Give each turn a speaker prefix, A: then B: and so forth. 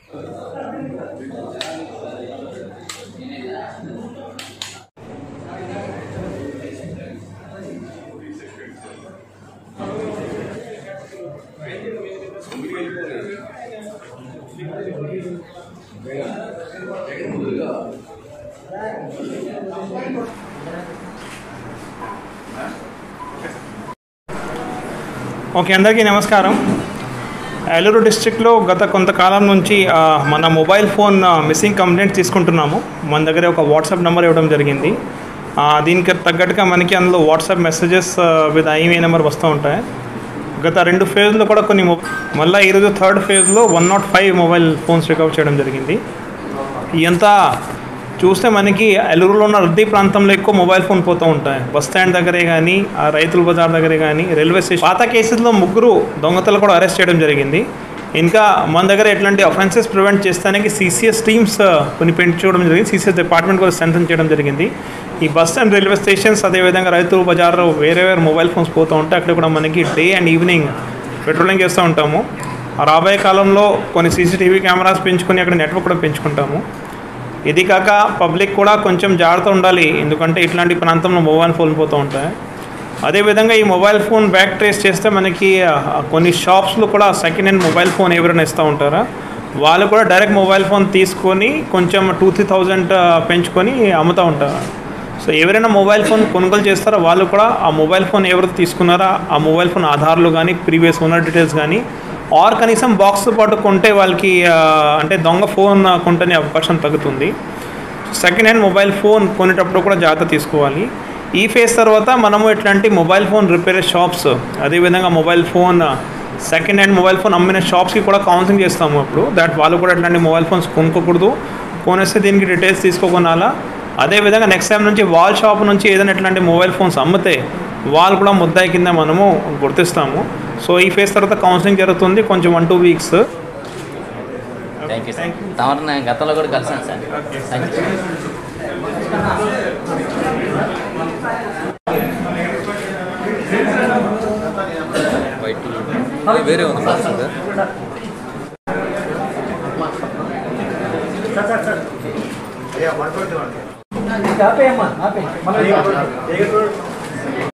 A: okay అందరికీ నమస్కారం ఏలూరు డిస్ట్రిక్ట్లో గత కొంతకాలం నుంచి ఆ, మన మొబైల్ ఫోన్ ఆ, మిస్సింగ్ కంప్లైంట్ తీసుకుంటున్నాము మన దగ్గర ఒక వాట్సాప్ నెంబర్ ఇవ్వడం జరిగింది ఆ, దీనికి తగ్గట్టుగా మనకి అందులో WhatsApp messages with IMEI number వస్తూ ఉంటాయి గత రెండు ఫేజ్లో కూడా కొన్ని మొ మళ్ళీ ఈరోజు థర్డ్ ఫేజ్లో one nought five mobile phones recover చేయడం జరిగింది ఇదంతా చూస్తే మనకి అల్లూరులో ఉన్న రద్దీ ప్రాంతంలో ఎక్కువ మొబైల్ ఫోన్ పోతూ ఉంటాయి బస్ స్టాండ్ దగ్గరే కానీ ఆ రైతుల బజార్ దగ్గరే కానీ రైల్వే స్టేషన్ పాత కేసుల్లో ముగ్గురు దొంగతలు కూడా అరెస్ట్ చేయడం జరిగింది ఇంకా మన దగ్గర ఎట్లాంటి అఫెన్సెస్ ప్రివెంట్ చేస్తానికి సీసీఎస్ టీమ్స్ కొన్ని పెంచుకోవడం జరిగింది సీసీఎస్ డిపార్ట్మెంట్ కూడా స్ట్రెంథన్ చేయడం జరిగింది ఈ బస్ స్టాండ్ రైల్వే స్టేషన్స్ అదేవిధంగా రైతుల బజార్లో వేరే వేరే మొబైల్ ఫోన్స్ పోతూ ఉంటాయి అక్కడ కూడా మనకి డే అండ్ ఈవినింగ్ పెట్రోలింగ్ చేస్తూ ఉంటాము ఆ రాబోయే కాలంలో కొన్ని సీసీటీవీ కెమెరాస్ పెంచుకొని అక్కడ నెట్వర్క్ కూడా పెంచుకుంటాము ఇది కాక పబ్లిక్ కూడా కొంచెం జాగ్రత్త ఉండాలి ఎందుకంటే ఇట్లాంటి ప్రాంతంలో మొబైల్ ఫోన్ పోతూ ఉంటాయి అదేవిధంగా ఈ మొబైల్ ఫోన్ బ్యాక్ ట్రేస్ చేస్తే మనకి ఆ, కొన్ని షాప్స్లో కూడా సెకండ్ హ్యాండ్ మొబైల్ ఫోన్ ఎవరైనా ఇస్తూ ఉంటారా వాళ్ళు కూడా డైరెక్ట్ మొబైల్ ఫోన్ తీసుకొని కొంచెం టూ త్రీ థౌజండ్ పెంచుకొని అమ్ముతూ ఉంటారు సో ఎవరైనా మొబైల్ ఫోన్ కొనుగోలు చేస్తారో వాళ్ళు కూడా ఆ మొబైల్ ఫోన్ ఎవరు తీసుకున్నారా ఆ మొబైల్ ఫోన్ ఆధార్లు కానీ ప్రీవియస్ ఓనర్ డీటెయిల్స్ కానీ ఆర్ కనీసం బాక్స్తో పాటు కొంటే వాళ్ళకి ఆ, అంటే దొంగ ఫోన్ కొంటనే అవకాశం తగ్గుతుంది సెకండ్ హ్యాండ్ మొబైల్ ఫోన్ కొనేటప్పుడు కూడా జాగ్రత్త తీసుకోవాలి ఈ ఫేజ్ తర్వాత మనము ఇట్లాంటి మొబైల్ ఫోన్ రిపేర్ షాప్స్ అదేవిధంగా mobile phone second hand mobile phone అమ్మిన షాప్స్కి కూడా కౌన్సిలింగ్ చేస్తాము ఇప్పుడు దట్ వాళ్ళు కూడా ఇట్లాంటి మొబైల్ ఫోన్స్ కొనుక్కోకూడదు కొనేస్తే దీనికి డీటెయిల్స్ తీసుకోకొనాలా అదేవిధంగా నెక్స్ట్ టైం నుంచి వాల్ షాప్ నుంచి ఏదైనా ఇట్లాంటి మొబైల్ ఫోన్స్ అమ్మితే వాళ్ళు కూడా ముద్దాయి కింద మనము గుర్తిస్తాము సో ఈ ఫేజ్ తర్వాత కౌన్సిలింగ్ జరుగుతుంది కొంచెం one two weeks
B: thank you sir తమరు నేను గతంలో కూడా కలిసాను సార్ థ్యాంక్ యూ
C: వైట్ అది వేరే ఉంది బాక్స్ కదా
D: ఆపేయమ్మా ఆపే మళ్ళీ